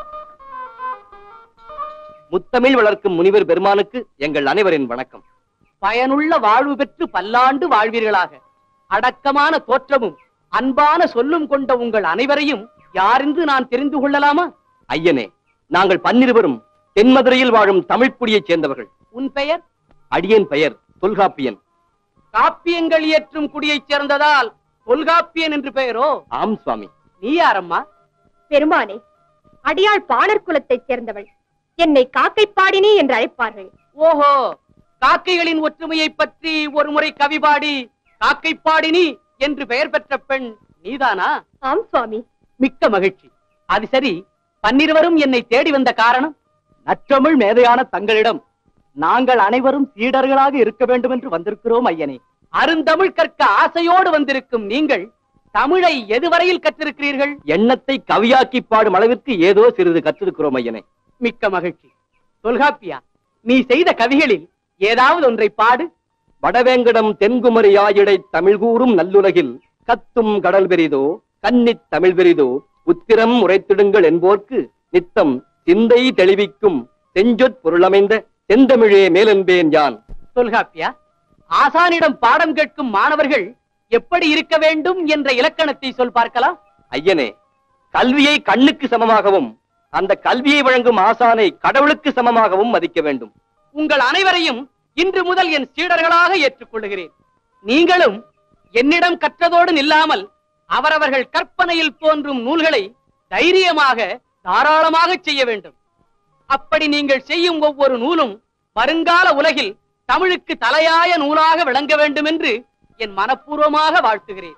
முத்தமிழ் வளர்க்கும் முனிவர் பெருமானுக்கு எங்கள் அனைவரின் வணக்கம் பயனுள்ள வாழ்வு பெற்று பல்லாண்டு வாழ்வீர்களாக அடக்கமான தோற்றமும் அன்பான சொல்லும் கொண்ட உங்கள் அனைவரையும் யாரென்று நான் தெரிந்து கொள்ளலாமா ஐயனே நாங்கள் பன்னிருவரும் தென்மதுரையில் வாழும் தமிழ்க்குடியைச் சேர்ந்தவர்கள் உன் பெயர் அடியேன் பெயர் தொல்காப்பியன் காப்பியங்கள் இயற்றும் குடியைச் சேர்ந்ததால் தொல்காப்பியன் என்று பெயரோ ஆம் சுவாமி நீ யாரம்மா பெருமானே அடியாள் பாணர் குலத்தைச் சேர்ந்தவள் என்னை காக்கைப்பாடினி என்று அழைப்பார்கள் ஓஹோ காக்கைகளின் ஒற்றுமையை பற்றி ஒரு முறை கவி பாடி காக்கைப்பாடினி என்று பெயர் பெற்ற பெண் நீதானா ஆம் சுவாமி மிக்க மகிழ்ச்சி அது சரி பன்னிருவரும் என்னை தேடி வந்த காரணம் நற்றமிழ் மேதையான தங்களிடம் நாங்கள் அனைவரும் சீடர்களாக இருக்க வேண்டும் என்று வந்திருக்கிறோம் ஐயனே அருந்தமிழ் கற்க ஆசையோடு வந்திருக்கும் நீங்கள் தமிழை எதுவரையில் கற்றிருக்கிறீர்கள் எண்ணத்தை கவியாக்கி பாடும் அளவிற்கு ஏதோ சிறிது கற்றிருக்கிறோம் ஐயனே மிக்க மகிழ்ச்சி தொல்காப்பியா நீ செய்த கவிகளில் ஏதாவது ஒன்றை பாடு வடவேங்கடம் தென்குமரி ஆயிடை தமிழ் கூறும் நல்லுலகில் கத்தும் கடல் பெரிதோ கன்னித் தமிழ் பெரிதோ உத்திரம் உரைத்திடுங்கள் என்போர்க்கு நித்தம் சிந்தை தெளிவிக்கும் செஞ்சொற் பொருளமைந்த செந்தமிழே மேலென்பேன் யான் தொல்காப்பியா ஆசானிடம் பாடம் கேட்கும் மாணவர்கள் எப்படி இருக்க வேண்டும் என்ற இலக்கணத்தை சொல் பார்க்கலாம் ஐயனே கல்வியை கண்ணுக்கு சமமாகவும் அந்த கல்வியை வழங்கும் ஆசானை கடவுளுக்கு சமமாகவும் மதிக்க வேண்டும் உங்கள் அனைவரையும் இன்று முதல் என் சீடர்களாக ஏற்றுக்கொள்கிறேன் நீங்களும் என்னிடம் கற்றதோடு நில்லாமல் அவரவர்கள் கற்பனையில் தோன்றும் நூல்களை தைரியமாக தாராளமாக செய்ய வேண்டும் அப்படி நீங்கள் செய்யும் ஒவ்வொரு நூலும் வருங்கால உலகில் தமிழுக்கு தலையாய நூலாக விளங்க வேண்டும் என்று என் மனப்பூர்வமாக வாழ்த்துகிறேன்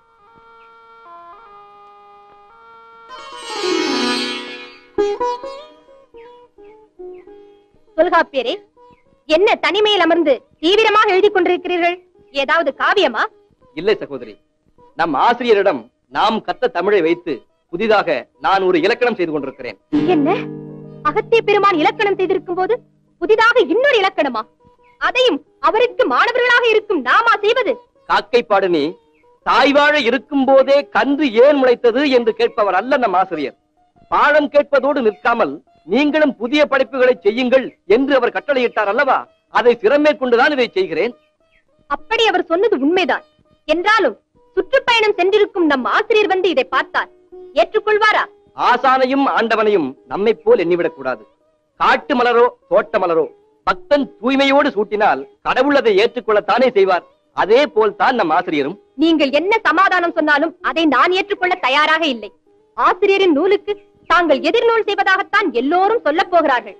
தொல்காப்பியரே என்ன தனிமையில் அமர்ந்து தீவிரமாக எழுதிக் கொண்டிருக்கிறீர்கள் ஏதாவது காவியமா இல்லை சகோதரி நம் ஆசிரியரிடம் நாம் கத்த தமிழை வைத்து புதிதாக நான் ஒரு இலக்கணம் செய்து கொண்டிருக்கிறேன் என்ன அகத்திய பெருமான் இலக்கணம் செய்திருக்கும் போது புதிதாக இன்னொரு இலக்கணமா அதையும் அவருக்கு மாணவர்களாக இருக்கும் நாமா செய்வது காக்கை பாடனி தாய் வாழ இருக்கும் போதே கன்று ஏன் முளைத்தது என்று கேட்பவர் அல்ல நம் ஆசிரியர் பாடம் கேட்பதோடு நிற்காமல் நீங்களும் புதிய படைப்புகளை செய்யுங்கள் என்று அவர் கட்டளையிட்டார் அல்லவா அதை சிறமேற்கொண்டுதான் இதை செய்கிறேன் அப்படி அவர் சொன்னது உண்மைதான் என்றாலும் சுற்றுப்பயணம் சென்றிருக்கும் நம் ஆசிரியர் வந்து இதை பார்த்தார் ஏற்றுக்கொள்வாரா ஆசானையும் ஆண்டவனையும் நம்மைப் போல் எண்ணிவிடக் கூடாது காட்டு மலரோ தோட்ட மலரோ பக்தன் தூய்மையோடு சூட்டினால் கடவுள் அதை ஏற்றுக்கொள்ளத்தானே செய்வார் அதே போல்தான் நம் ஆசிரியரும் நீங்கள் என்ன சமாதானம் சொன்னாலும் அதை நான் ஏற்றுக்கொள்ள தயாராக இல்லை ஆசிரியரின் நூலுக்கு தாங்கள் எதிர்நூல் செய்வதாகத்தான் எல்லோரும் சொல்லப் போகிறார்கள்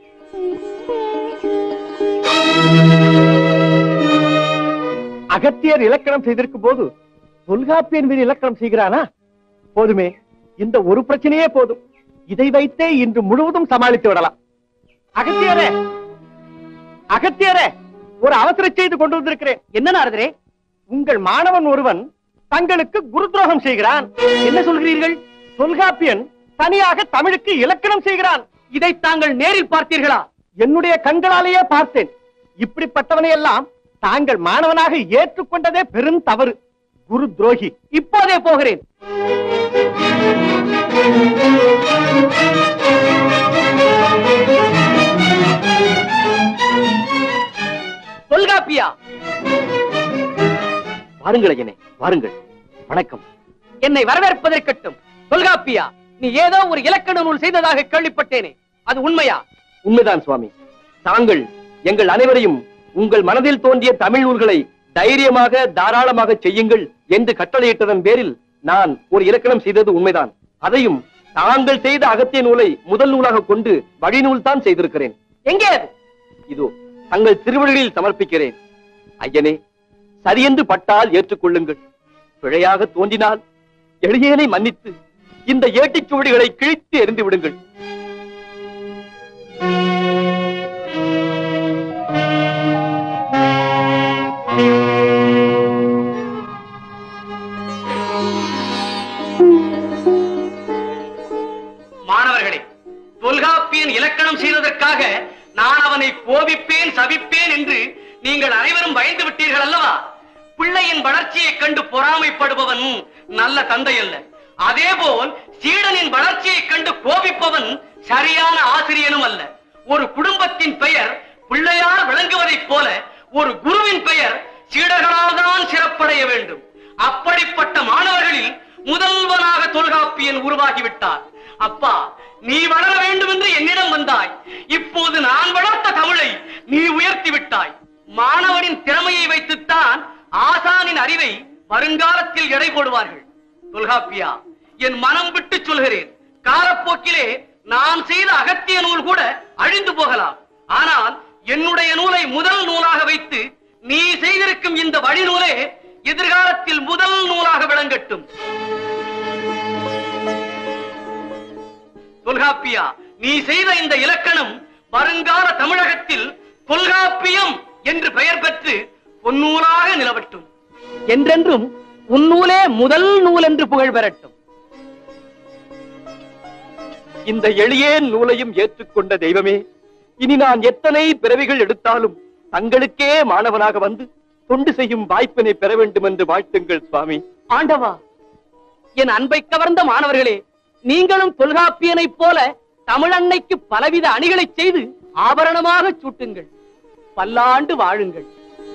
அகத்தியர் இலக்கணம் செய்திருக்கும் போது தொல்காப்பியன் மீது இலக்கணம் செய்கிறானா போதுமே இந்த ஒரு பிரச்சனையே போதும் இதை வைத்தே இன்று முழுவதும் சமாளித்து விடலாம் அகத்தியரே அகத்தியரே ஒரு அவசர செய்து கொண்டு வந்திருக்கிறேன் என்ன நாரதரே உங்கள் மாணவன் ஒருவன் தங்களுக்கு குரு துரோகம் செய்கிறான் என்ன சொல்கிறீர்கள் தொல்காப்பியன் தனியாக தமிழுக்கு இலக்கணம் செய்கிறான் இதை தாங்கள் நேரில் பார்த்தீர்களா என்னுடைய கண்களாலேயே பார்த்தேன் இப்படிப்பட்டவனை எல்லாம் தாங்கள் மாணவனாக ஏற்றுக்கொண்டதே பெரும் தவறு குரு துரோகி இப்போதே போகிறேன் தொல்காப்பியா வாருங்கள் ஐயனே வாருங்கள் வணக்கம் என்னை வரவேற்பதற்கட்டும் தொல்காப்பியா நீ ஏதோ ஒரு இலக்கண நூல் செய்ததாக கேள்விப்பட்டேனே அது உண்மையா உண்மைதான் சுவாமி தாங்கள் எங்கள் அனைவரையும் உங்கள் மனதில் தோன்றிய தமிழ் நூல்களை தைரியமாக தாராளமாக செய்யுங்கள் என்று கட்டளையிட்டதன் பேரில் நான் ஒரு இலக்கணம் செய்தது உண்மைதான் அதையும் தாங்கள் செய்த அகத்திய நூலை முதல் நூலாக கொண்டு வழிநூல் தான் செய்திருக்கிறேன் எங்கே அது இதோ தங்கள் திருவடிகளில் சமர்ப்பிக்கிறேன் ஐயனே சரியென்று பட்டால் ஏற்றுக்கொள்ளுங்கள் பிழையாக தோன்றினால் எளியேனை மன்னித்து இந்த ஏட்டுச் சுவடிகளை கிழித்து எறிந்து விடுங்கள் மாணவர்களே தொல்காப்பியன் இலக்கணம் செய்ததற்காக நான் அவனை கோபிப்பேன் சபிப்பேன் என்று நீங்கள் அனைவரும் பயந்து விட்டீர்கள் அல்லவா பிள்ளையின் வளர்ச்சியைக் கண்டு பொறாமைப்படுபவன் நல்ல தந்தை அல்ல அதேபோல் சீடனின் வளர்ச்சியைக் கண்டு கோபிப்பவன் சரியான ஆசிரியனும் அல்ல ஒரு குடும்பத்தின் பெயர் பிள்ளையார் விளங்குவதைப் போல ஒரு குருவின் பெயர் சீடர்களால் தான் சிறப்படைய வேண்டும் அப்படிப்பட்ட மாணவர்களில் முதல்வனாக தொல்காப்பியன் உருவாகிவிட்டார் அப்பா நீ வளர வேண்டும் என்று என்னிடம் வந்தாய் இப்போது நான் வளர்த்த தமிழை நீ உயர்த்தி விட்டாய் மாணவனின் திறமையை வைத்துத்தான் ஆசானின் அறிவை வருங்காலத்தில் எடை போடுவார்கள் தொல்காப்பியா என் மனம் விட்டு சொல்கிறேன் காலப்போக்கிலே நான் செய்த அகத்திய நூல் கூட அழிந்து போகலாம் ஆனால் என்னுடைய நூலை முதல் நூலாக வைத்து நீ செய்திருக்கும் இந்த வழிநூலே எதிர்காலத்தில் முதல் நூலாக விளங்கட்டும் தொல்காப்பியா நீ செய்த இந்த இலக்கணம் வருங்கால தமிழகத்தில் தொல்காப்பியம் என்று பெயர் பெற்று பொன்னூலாக நிலவட்டும் என்றென்றும் உன்னூலே முதல் நூல் என்று புகழ் பெறட்டும் இந்த எளிய நூலையும் ஏற்றுக்கொண்ட தெய்வமே இனி நான் எத்தனை பிறவிகள் எடுத்தாலும் தங்களுக்கே மாணவனாக வந்து தொண்டு செய்யும் வாய்ப்பினை பெற வேண்டும் என்று வாழ்த்துங்கள் சுவாமி ஆண்டவா என் அன்பை கவர்ந்த மாணவர்களே நீங்களும் தொல்காப்பியனைப் போல தமிழன்னைக்கு பலவித அணிகளைச் செய்து ஆபரணமாக சூட்டுங்கள் பல்லாண்டு வாழுங்கள்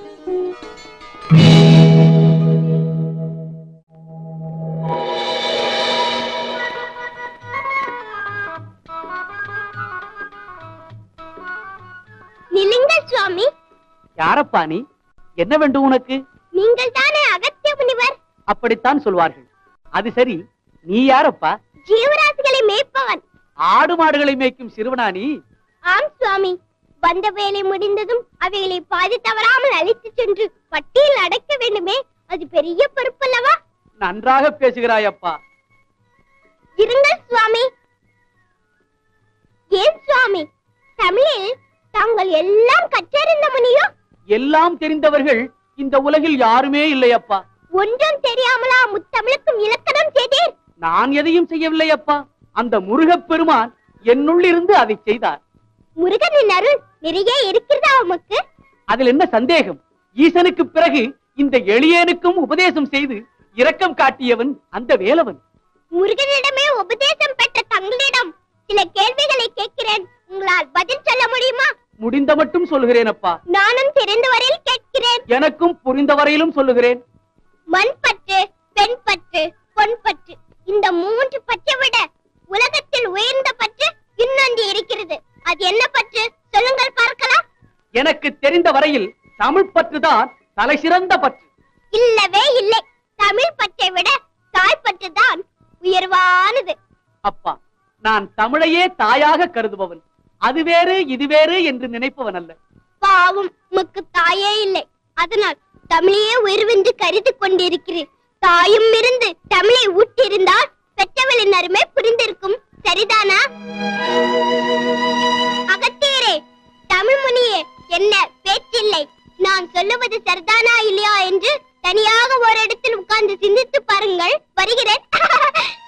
நில்லுங்கள் சுவாமி யாரப்பா நீ என்ன வேண்டும் உனக்கு நீங்கள் தானே அகத்திய முனிவர் அப்படித்தான் சொல்வார்கள் அது சரி நீ யாரப்பா ஜீவராசிகளை மேய்ப்பவன் ஆடு மாடுகளை மேய்க்கும் சிறுவனா நீ ஆம் சுவாமி வந்த வேலை முடிந்ததும் அவைகளை பாதி தவறாமல் அழைத்து சென்று பட்டியல் அடைக்க வேண்டுமே அது பெரிய பொறுப்பல்லவா நன்றாக பேசுகிறாய் அப்பா இருங்கள் சுவாமி ஏன் சுவாமி தமிழில் தாங்கள் எல்லாம் கற்றறிந்த முனியோ எல்லாம் தெரிந்தவர்கள் இந்த உலகில் யாருமே இல்லை அப்பா ஒன்றும் தெரியாமலா முத்தமிழுக்கும் இலக்கணம் செய்தேன் நான் எதையும் செய்யவில்லை அப்பா அந்த முருகப் பெருமான் என்னுள்ளிருந்து அதை செய்தார் முருகனின் அருள் நிறைய இருக்கிறதா உமக்கு அதில் என்ன சந்தேகம் ஈசனுக்கு பிறகு இந்த எளியனுக்கும் உபதேசம் செய்து இரக்கம் காட்டியவன் அந்த வேலவன் முருகனிடமே உபதேசம் பெற்ற தங்களிடம் சில கேள்விகளை கேட்கிறேன் உங்களால் பதில் சொல்ல முடியுமா முடிந்த மட்டும் சொல்லுகிறேன் அப்பா நானும் தெரிந்த வரையில் கேட்கிறேன் எனக்கும் புரிந்த வரையிலும் சொல்லுகிறேன் மண் பற்று பெண் பற்று பொன் பற்று இந்த மூன்று பற்றை விட உலகத்தில் உயர்ந்த பற்று இன்னொன்று இருக்கிறது அது என்ன பற்று சொல்லுங்கள் பார்க்கலாம் எனக்கு தெரிந்த வரையில் தமிழ் பற்றுதான் தலை சிறந்த பற்று இல்லவே இல்லை தமிழ் பற்றை விட தாய் பற்று தான் உயர்வானது அப்பா நான் தமிழையே தாயாக கருதுபவன் அது வேறு இது வேறு என்று நினைப்பவன் அல்ல பாவம் உமக்கு தாயே இல்லை அதனால் தமிழையே உயர்வென்று கருதி கொண்டிருக்கிறேன் தாயும் இருந்து தமிழை ஊட்டியிருந்தால் பெற்றவளின் அருமை புரிந்திருக்கும் சரிதானா அகத்தியரே தமிழ் முனியே என்ன பேச்சில்லை நான் சொல்லுவது சரிதானா இல்லையா என்று தனியாக ஒரு இடத்தில் உட்கார்ந்து சிந்தித்து பாருங்கள் வருகிறேன்